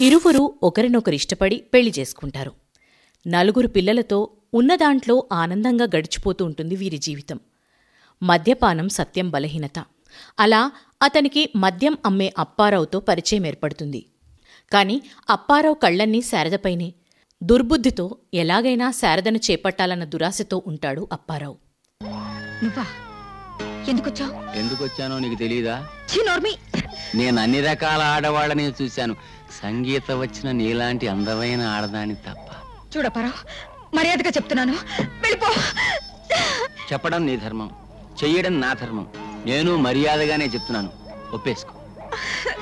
ఇరువురు ఒకరినొకరు ఇష్టపడి పెళ్లి చేసుకుంటారు నలుగురు పిల్లలతో ఉన్నదాంట్లో ఆనందంగా గడిచిపోతూ ఉంటుంది వీరి జీవితం మద్యపానం సత్యం బలహీనత అలా అతనికి మద్యం అమ్మే అప్పారావుతో పరిచయం ఏర్పడుతుంది కాని అప్పారావు కళ్ళన్నీ శారదపైనే దుర్బుద్ధితో ఎలాగైనా శారదను చేపట్టాలన్న దురాశతో ఉంటాడు అప్పారావు నువ్వా ఎందుకొచ్చావు ఎందుకు వచ్చానో నీకు తెలియదా నోర్మి నేను అన్ని రకాల ఆడవాళ్ళని చూశాను సంగీత వచ్చిన నీలాంటి అందమైన ఆడదాని తప్ప చూడపారావు మర్యాదగా చెప్తున్నాను వెళ్ళిపో చెప్పడం నీ ధర్మం చెయ్యడం నా ధర్మం నేను మర్యాదగానే చెప్తున్నాను ఒప్పేసుకో